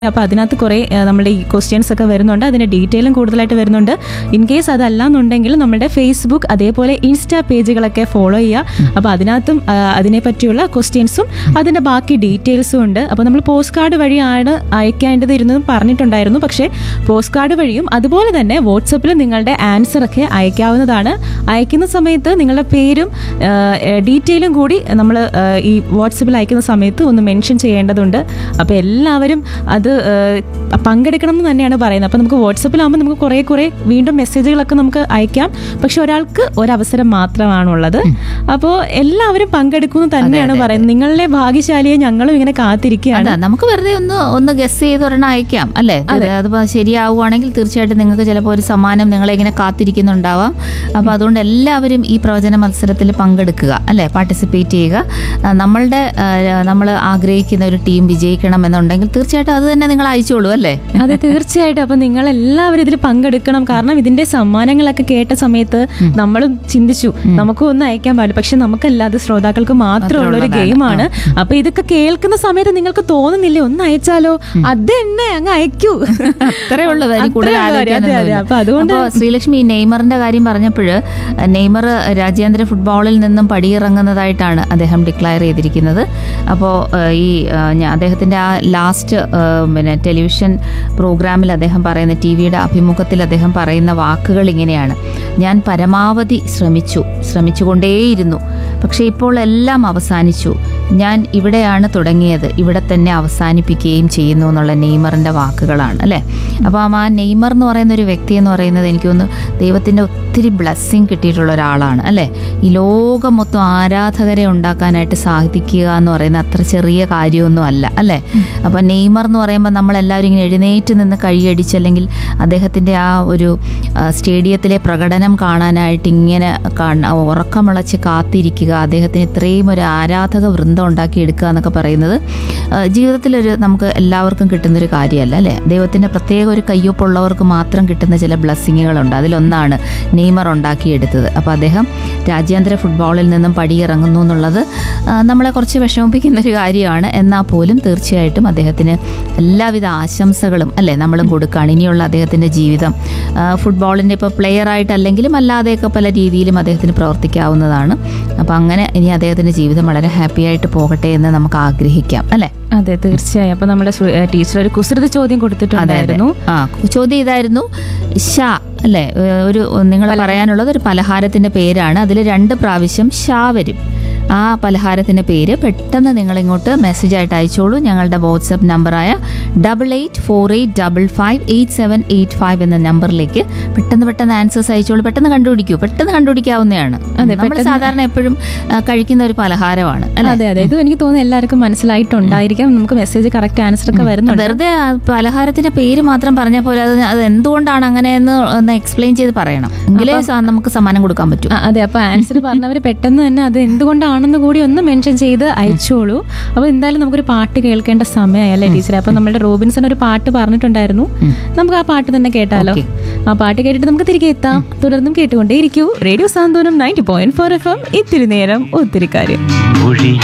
അപ്പോൾ അതിനകത്ത് കുറേ ആ, നമ്മുടെ ഈ ക്വസ്റ്റ്യൻസ് ഒക്കെ വരുന്നുണ്ട് അതിൻ്റെ ഡീറ്റെയിലും കൂടുതലായിട്ട് വരുന്നുണ്ട് ഇൻ കേസ് അതല്ല എന്നുണ്ടെങ്കിൽ നമ്മുടെ ഫേസ്ബുക്ക് അതേപോലെ ഇൻസ്റ്റാ പേജുകളൊക്കെ ഫോളോ ചെയ്യുക അപ്പോൾ അതിനകത്തും ആ, അതിനെ പറ്റിയുള്ള ക്വസ്റ്റ്യൻസും അതിൻ്റെ ബാക്കി ഡീറ്റെയിൽസും ഉണ്ട് അപ്പോൾ നമ്മൾ പോസ്റ്റ് കാർഡ് വഴിയാണ് അയക്കേണ്ടത് ഇരുന്നതും പറഞ്ഞിട്ടുണ്ടായിരുന്നു പക്ഷേ പോസ്റ്റ് കാർഡ് വഴിയും അതുപോലെ തന്നെ വാട്സപ്പിൽ നിങ്ങളുടെ ആൻസർ ഒക്കെ അയക്കാവുന്നതാണ് അയക്കുന്ന സമയത്ത് നിങ്ങളുടെ പേരും ഡീറ്റെയിലും കൂടി നമ്മൾ ഈ വാട്സപ്പിൽ അയക്കുന്ന സമയത്ത് ഒന്ന് മെൻഷൻ ചെയ്യേണ്ടതുണ്ട് അപ്പോൾ എല്ലാവരും അത് ആ, പങ്കെടുക്കണം എന്ന് തന്നെയാണ് പറയുന്നത് അപ്പോൾ നമുക്ക് വാട്സപ്പിലാകുമ്പോൾ നമുക്ക് കുറേ കുറേ വീണ്ടും മെസ്സേജുകളൊക്കെ നമുക്ക് അയക്കാം പക്ഷെ ഒരാൾക്ക് ഒരവസരം മാത്രമാണുള്ളത് അപ്പോൾ എല്ലാവരും പങ്കെടുക്കുമെന്ന് തന്നെയാണ് പറയുന്നത് നിങ്ങളുടെ ഭാഗ്യശാലിയെ ഞങ്ങളും ഇങ്ങനെ കാത്തിരിക്കുകയാണ് അതാ നമുക്ക് വെറുതെ ഒന്ന് ഒന്ന് ഗസ് ചെയ്ത് ഒരെണ്ണം അയക്കാം അല്ലേ അതിപ്പോ ശരിയാവുകയാണെങ്കിൽ തീർച്ചയായിട്ടും നിങ്ങൾക്ക് ചിലപ്പോൾ ഒരു സമ്മാനം നിങ്ങളെ ഇങ്ങനെ കാത്തിരിക്കുന്നുണ്ടാവാം അപ്പൊ അതുകൊണ്ട് എല്ലാവരും ഈ പ്രവചന മത്സരത്തിൽ പങ്കെടുക്കുക അല്ലെ പാർട്ടിസിപ്പേറ്റ് ചെയ്യുക ആ, നമ്മളുടെ നമ്മൾ ആഗ്രഹിക്കുന്ന ഒരു ടീം വിജയിക്കണം എന്നുണ്ടെങ്കിൽ തീർച്ചയായിട്ടും അത് തന്നെ നിങ്ങൾ അയച്ചോളൂ അല്ലേ അതെ തീർച്ചയായിട്ടും അപ്പൊ നിങ്ങൾ എല്ലാവരും ഇതിൽ പങ്കെടുക്കണം കാരണം ഇതിന്റെ സമ്മാനങ്ങളൊക്കെ കേട്ട സമയത്ത് നമ്മളും ചിന്തിച്ചു നമുക്കും ഒന്നും അയക്കാൻ പാടില്ല പക്ഷെ നമുക്കല്ലാതെ ശ്രോതാക്കൾക്ക് മാത്രമുള്ള ഒരു ഗെയിമാണ് അപ്പൊ ഇതൊക്കെ കേൾക്കുന്ന സമയത്ത് നിങ്ങൾക്ക് തോന്നുന്നില്ലേ ഒന്ന് അയച്ചാലോ അത് തന്നെ അങ്ങ് അയക്കൂ അത്രേ ഉള്ളൂ അതിൽ കൂടുതൽ അത്രേ ഉള്ളൂ. അതെ, അതെ. ആലോചിക്കാനൊന്നുമില്ല. അപ്പൊ അതുകൊണ്ട് അപ്പൊ ശ്രീലക്ഷ്മി ഈ നെയ്മറിന്റെ കാര്യം പറഞ്ഞപ്പോൾ നെയ്മർ രാജ്യാന്തര ഫുട്ബോളിൽ നിന്നും പടിയിറങ്ങുന്നതായിട്ടാണ് അദ്ദേഹം ഡിക്ലയർ ചെയ്തിരിക്കുന്നത് അപ്പോൾ ഈ ആ, ഞാ- അദ്ദേഹത്തിന്റെ ആ ലാസ്റ്റ് പിന്നെ ടെലിവിഷൻ പ്രോഗ്രാമിൽ അദ്ദേഹം പറയുന്ന ടി വിയുടെ അഭിമുഖത്തിൽ അദ്ദേഹം പറയുന്ന വാക്കുകൾ ഇങ്ങനെയാണ് ഞാൻ പരമാവധി ശ്രമിച്ചു ശ്രമിച്ചുകൊണ്ടേയിരുന്നു പക്ഷേ ഇപ്പോൾ എല്ലാം അവസാനിച്ചു ഞാൻ ഇവിടെയാണ് തുടങ്ങിയത് ഇവിടെ തന്നെ അവസാനിപ്പിക്കുകയും ചെയ്യുന്നു എന്നുള്ള നെയ്മറിന്റെ വാക്കുകളാണ് അല്ലേ അപ്പോൾ ആ നെയ്മർ എന്ന് പറയുന്ന ഒരു വ്യക്തി എന്ന് പറയുന്നത് എനിക്ക് തോന്നുന്നു ദൈവത്തിന്റെ ഒത്തിരി ബ്ലെസ്സിങ് കിട്ടിയിട്ടുള്ള ഒരാളാണ് അല്ലേ ഈ ലോകം മൊത്തം ആരാധകരെ ഉണ്ടാക്കാനായിട്ട് സാധിക്കുക എന്ന് പറയുന്ന അത്ര ചെറിയ കാര്യമൊന്നും അല്ല അല്ലേ അപ്പോൾ നെയ്മർ എന്ന് പറയുമ്പോൾ നമ്മളെല്ലാവരും ഇങ്ങനെ എഴുന്നേറ്റ് നിന്ന് കൈയടിച്ച് അല്ലെങ്കിൽ അദ്ദേഹത്തിൻ്റെ ആ ഒരു ആ, സ്റ്റേഡിയത്തിലെ പ്രകടനം കാണാനായിട്ട് ഇങ്ങനെ കാണ ഉറക്കമിളച്ച് കാത്തിരിക്കുക അദ്ദേഹത്തിന് ഇത്രയും ഒരു ആരാധക വൃന്ദം ഉണ്ടാക്കി എടുക്കുക എന്നൊക്കെ പറയുന്നത് ആ, ജീവിതത്തിലൊരു നമുക്ക് എല്ലാവർക്കും കിട്ടുന്നൊരു കാര്യമല്ല അല്ലേ ദൈവത്തിൻ്റെ പ്രത്യേക ഒരു കയ്യൊപ്പുള്ളവർക്ക് മാത്രം കിട്ടുന്ന ചില ബ്ലെസ്സിങ്ങുകളുണ്ട് അതിലൊന്നാണ് നെയ്മർ ഉണ്ടാക്കിയെടുത്തത് അപ്പോൾ അദ്ദേഹം രാജ്യാന്തര ഫുട്ബോളിൽ നിന്നും പടിയിറങ്ങുന്നു എന്നുള്ളത് ആ, നമ്മളെ കുറച്ച് വിഷമിപ്പിക്കുന്ന ഒരു കാര്യമാണ് എന്നാൽ പോലും തീർച്ചയായിട്ടും അദ്ദേഹത്തിന് എല്ലാവിധ ആശംസകളും അല്ലേ നമ്മളും കൊടുക്കുകയാണ് ഇനിയുള്ള അദ്ദേഹത്തിൻ്റെ ജീവിതം ആ, ഫുട്ബോളിൻ്റെ ഇപ്പോൾ പ്ലെയർ ആയിട്ടല്ലെങ്കിലും അല്ലാതെയൊക്കെ പല രീതിയിലും അദ്ദേഹത്തിന് പ്രവർത്തിക്കാവുന്നതാണ് അപ്പോൾ അങ്ങനെ ഇനി അദ്ദേഹത്തിൻ്റെ ജീവിതം വളരെ ഹാപ്പി ആയിട്ട് പോകട്ടെ എന്ന് നമുക്ക് ആഗ്രഹിക്കാം അല്ലേ അതെ തീർച്ചയായും അപ്പൊ നമ്മുടെ ടീച്ചർ ഒരു കുസൃതി ചോദ്യം കൊടുത്തിട്ടുണ്ടായിരുന്നു ആ ചോദ്യം ഇതായിരുന്നു ഷാ അല്ലേ ഏഹ് ഒരു നിങ്ങൾ പറയാനുള്ളത് ഒരു പലഹാരത്തിന്റെ പേരാണ് അതിൽ രണ്ട് പ്രാവശ്യം ഷാ വരും ആ പലഹാരത്തിന്റെ പേര് പെട്ടെന്ന് നിങ്ങൾ ഇങ്ങോട്ട് മെസ്സേജ് ആയിട്ട് അയച്ചോളൂ ഞങ്ങളുടെ വാട്സപ്പ് നമ്പറായ double eight four eight double five eight seven eight five എന്ന നമ്പറിലേക്ക് പെട്ടെന്ന് പെട്ടെന്ന് ആൻസേഴ്സ് അയച്ചോളൂ പെട്ടെന്ന് കണ്ടുപിടിക്കൂ പെട്ടെന്ന് കണ്ടുപിടിക്കാവുന്നതാണ് നമ്മൾ സാധാരണ എപ്പോഴും ആ, കഴിക്കുന്ന ഒരു പലഹാരമാണ് അല്ലേ അതെ അതെ ഇത് എനിക്ക് തോന്നുന്നു എല്ലാവർക്കും മനസ്സിലായിട്ടുണ്ടായിരിക്കാം നമുക്ക് മെസ്സേജ് കറക്റ്റ് ആൻസർ ഒക്കെ വരുന്നുണ്ട് വെറുതെ ആ പലഹാരത്തിന്റെ പേര് മാത്രം പറഞ്ഞാൽ പോലെ അത് അത് എന്തുകൊണ്ടാണ് അങ്ങനെയെന്ന് ഒന്ന് എക്സ്പ്ലെയിൻ ചെയ്ത് പറയണം എങ്കിലേ സ- നമുക്ക് സമ്മാനം കൊടുക്കാൻ പറ്റും ആ, അതെ അപ്പൊ ആൻസർ പറഞ്ഞവർ പെട്ടെന്ന് തന്നെ അത് എന്തുകൊണ്ടാണെന്ന് കൂടി ഒന്ന് മെൻഷൻ ചെയ്ത് അയച്ചോളൂ അപ്പൊ എന്തായാലും നമുക്കൊരു പാട്ട് കേൾക്കേണ്ട സമയമായി അല്ലേ ടീച്ചറെ അപ്പൊ നമ്മുടെ റോബിൻസൺ ഒരു പാട്ട് പറഞ്ഞിട്ടുണ്ടായിരുന്നു നമുക്ക് ആ പാട്ട് തന്നെ കേട്ടാലോ Okay. ആ പാട്ട് കേട്ടിട്ട് നമുക്ക് തിരികെ എത്താം തുടർന്നും കേട്ടുകൊണ്ടേയിരിക്കൂ radio Santhwanam ninety point four F M ഇത്തിരി നേരം ഒത്തിരി കാര്യം മൊഴി